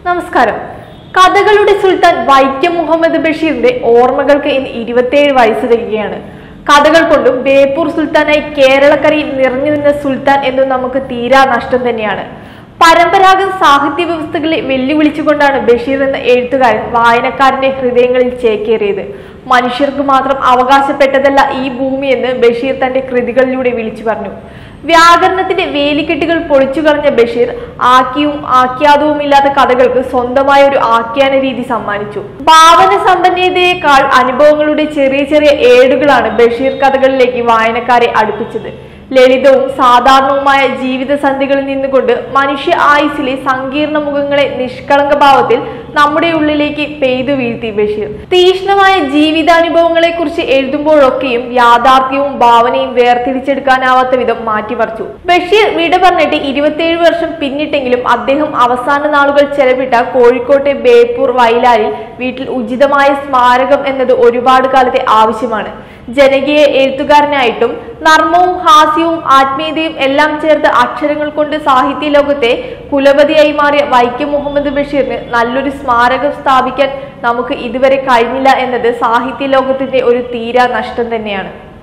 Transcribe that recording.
നമസ്കാരം കഥകളുടെ സുൽത്താൻ വൈക്കം മുഹമ്മദ് ബഷീറിന്റെ ഓർമ്മകൾക്ക് ഇന്ന് ഇരുപത്തിയേഴ് വയസ്സ് തികയാണ് കഥകൾ കൊണ്ടും ബേപ്പൂർ സുൽത്താനായി കേരളക്കരയിൽ നിറഞ്ഞു നിന്ന സുൽത്താൻ എന്നും നമുക്ക് തീരാ നഷ്ടം തന്നെയാണ് പരമ്പരാഗത സാഹിത്യ വ്യവസ്ഥകളെ വെല്ലുവിളിച്ചുകൊണ്ടാണ് ബഷീർ എന്ന എഴുത്തുകാരൻ വായനക്കാരന്റെ ഹൃദയങ്ങളിൽ ചേക്കേറിയത് മനുഷ്യർക്ക് മാത്രം അവകാശപ്പെട്ടതല്ല ഈ ഭൂമി എന്ന് ബഷീർ തന്റെ കൃതികളിലൂടെ വിളിച്ചു പറഞ്ഞു വ്യാകരണത്തിന്റെ വേലിക്കെട്ടുകൾ പൊളിച്ചു കളഞ്ഞ ബഷീർ ആക്കിയും ആഖ്യാതവും ഇല്ലാത്ത കഥകൾക്ക് സ്വന്തമായ ഒരു ആഖ്യാന രീതി സമ്മാനിച്ചു ഭാവന സമ്പന്നതയേക്കാൾ അനുഭവങ്ങളുടെ ചെറിയ ചെറിയ ഏടുകളാണ് ബഷീർ കഥകളിലേക്ക് വായനക്കാരെ അടുപ്പിച്ചത് ലളിതവും സാധാരണവുമായ ജീവിത സന്ധികളിൽ നിന്നുകൊണ്ട് മനുഷ്യ ആയുസിലെ സങ്കീർണ മുഖങ്ങളെ നിഷ്കളങ്ക ഭാവത്തിൽ നമ്മുടെ ഉള്ളിലേക്ക് പെയ്തു വീഴ്ത്തി ബഷീർ തീക്ഷ്ണമായ ജീവിതാനുഭവങ്ങളെ കുറിച്ച് എഴുതുമ്പോഴൊക്കെയും യാഥാർത്ഥ്യവും ഭാവനയും വേർതിരിച്ചെടുക്കാനാവാത്ത വിധം മാറ്റിമറിച്ചു ബഷീർ വിട പറഞ്ഞിട്ട് ഇരുപത്തിയേഴ് വർഷം പിന്നിട്ടെങ്കിലും അദ്ദേഹം അവസാന നാളുകൾ ചെലവിട്ട കോഴിക്കോട്ടെ ബേപ്പൂർ വയലാരിൽ വീട്ടിൽ ഉചിതമായ സ്മാരകം എന്നത് ഒരുപാട് കാലത്തെ ആവശ്യമാണ് ജനകീയ എഴുത്തുകാരനായിട്ടും നർമ്മവും ഹാസ്യവും ആത്മീയതയും എല്ലാം ചേർത്ത് അക്ഷരങ്ങൾ കൊണ്ട് സാഹിത്യ ലോകത്തെ കുലപതിയായി മാറിയ വൈക്കം മുഹമ്മദ് ബഷീറിന് നല്ലൊരു സ്മാരകം സ്ഥാപിക്കാൻ നമുക്ക് ഇതുവരെ കഴിഞ്ഞില്ല എന്നത് സാഹിത്യ ലോകത്തിന്റെ ഒരു തീരാ നഷ്ടം തന്നെയാണ്